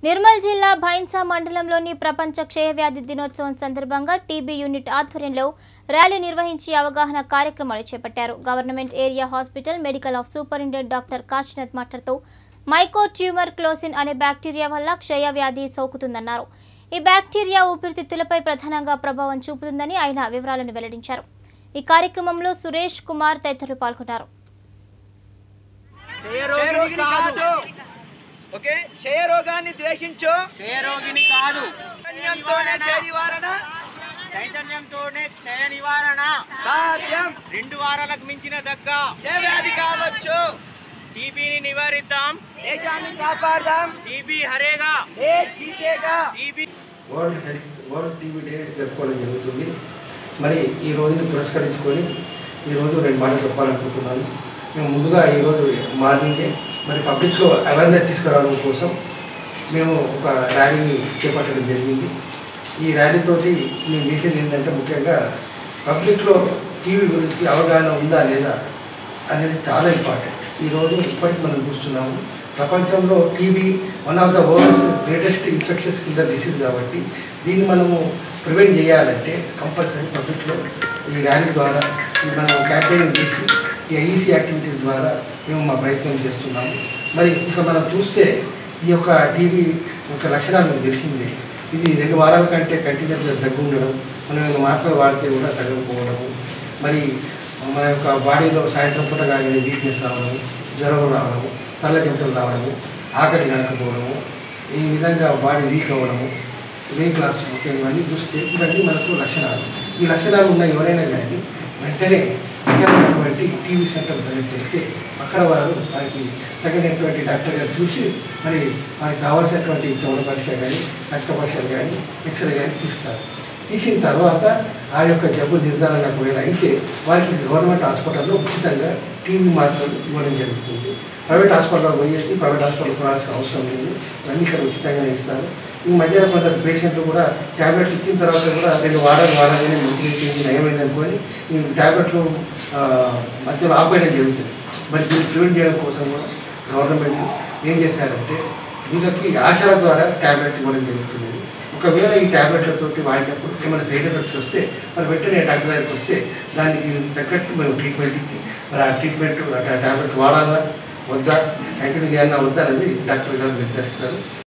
నిర్మల్ జిల్లా భైన్సా మండలంలోని ప్రపంచ క్షయవ్యాధి దినోత్సవం సందర్భంగా టీబీ యూనిట్ ఆధ్వర్యంలో ర్యాలీ నిర్వహించి అవగాహన కార్యక్రమాలు చేపట్టారు government area hospital medical of superintendent doctor Kashinath మాట్లాడుతూ మైకో ట్యూమర్ క్లోసిన్ అనే బ్యాక్టీరియా వల్ల క్షయవ్యాధి సోకుతుందన్నారు ఈ బ్యాక్టీరియా ఊపిరితిత్తులపై ప్రధానంగా ప్రభావం చూపుతుందని ఆయన వివరాలను వెల్లడించారు ఈ కార్యక్రమంలో సురేష్ కుమార్ తదితరులు పాల్గొన్నారు క్షయరోగిని కాదు ఓకే క్షయ రోగాన్ని ద్వేషించు క్షయరోగిని కాదు చైతన్యంతోనే క్షయ నివారణ చైతన్యంతోనే క్షయ నివారణ సాధ్యం రెండు వారాలకు మించిన దగ్గ క్షయ వ్యాధి కావచ్చు టీబీని నివారిద్దాం దేశాన్ని కాపాడదాం టీబీ హరేగా ఏ జీతేగా TB world health world TV day జరుపుకోవడం జరుగుతుంది మరి ఈ రోజుని పురస్కరించుకొని ఈరోజు రెండు మాటలు చెప్పాలనుకుంటున్నాను మేము ముందుగా ఈరోజు మార్నింగే మరి పబ్లిక్లో అవేర్నెస్ తీసుకురావడం కోసం మేము ఒక ర్యాలీని చేపట్టడం జరిగింది ఈ ర్యాలీతోటి మేము చేసేది ఏంటంటే ముఖ్యంగా పబ్లిక్లో టీవీ గురించి అవగాహన ఉందా లేదా అనేది చాలా ఇంపార్టెంట్ ఈరోజు ఇప్పటికి మనం చూస్తున్నాము ప్రపంచంలో TB one of the world's greatest infections కింద డిసీజ్ కాబట్టి దీన్ని మనము ప్రివెంట్ చేయాలంటే కంపల్సరీ పబ్లిక్లో ఈ ర్యాలీ ద్వారా ఈ మనం క్యాంపెయినింగ్ చేసి ఈ ఐఈసీ యాక్టివిటీస్ ద్వారా మేము మా ప్రయత్నం చేస్తున్నాము మరి ఇంకా మనం చూస్తే ఈ యొక్క టీవీ యొక్క లక్షణాలు మీకు తెలిసిందే ఇది రెండు వారాల కంటే కంటిన్యూస్గా దగ్గు ఉండడం మనం ఏమైనా మాత్రలు వాడితే కూడా తగ్గకపోవడము మరి మన యొక్క బాడీలో సాయంత్రం పూట కానీ వీక్నెస్ రావడము జ్వరం రావడము చల్ల చెమటలు రావడము ఆకలి కనకపోవడము ఈ విధంగా బాడీ వీక్ అవ్వడము వెయిట్ లాస్ ముఖ్యంగా ఇవన్నీ చూస్తే ఇవన్నీ మనకు లక్షణాలు ఈ లక్షణాలు ఉన్న ఎవరైనా కానీ వెంటనే తగినటువంటి టీవీ సెంటర్ దగ్గరికి వెళ్తే అక్కడ వారు వారికి తగినటువంటి డాక్టర్ గారు చూసి మరి వారికి కావాల్సినటువంటి చౌడ పరీక్ష కానీ రక్త పరీక్షలు కానీ ఎక్స్రే కానీ తీస్తారు తీసిన తర్వాత ఆ యొక్క జబ్బు నిర్ధారణ ఒకవేళ అయితే వారికి గవర్నమెంట్ హాస్పిటల్లో ఉచితంగా టీవీ మాత్రలు ఇవ్వడం జరుగుతుంది ప్రైవేట్ హాస్పిటల్లో పోయేసి ప్రైవేట్ హాస్పిటల్ కొనాల్సిన అవసరం లేదు ఇవన్నీ ఇక్కడ ఉచితంగానే ఇస్తారు ఈ మధ్య కొందరు పేషెంట్లు కూడా ట్యాబ్లెట్ ఇచ్చిన తర్వాత కూడా రెండు వారాలు వారాలనే మంచి చేసి నయమైంది అనుకొని ఈ ట్యాబ్లెట్లు ఆ, మధ్యలో ఆపేయడం జరుగుతుంది మరి దీన్ని ప్రివెంట్ చేయడం కోసం కూడా గవర్నమెంట్ ఏం చేశారంటే వీళ్ళకి ఆశల ద్వారా ట్యాబ్లెట్ ఇవ్వడం జరుగుతుంది ఒకవేళ ఈ ట్యాబ్లెట్లతోటి వాడినప్పుడు ఏమైనా సైడ్ ఎఫెక్ట్స్ వస్తే మరి వెంటనే డాక్టర్ దగ్గరికి వస్తే దానికి తగ్గట్టు మేము ట్రీట్మెంట్ ఇచ్చి మరి ఆ ట్రీట్మెంట్ ఆ ట్యాబ్లెట్ వాడాలా వద్దా కంటిన్యూ చేయాలా వద్దా అనేది డాక్టర్ గారు నిర్ధారిస్తారు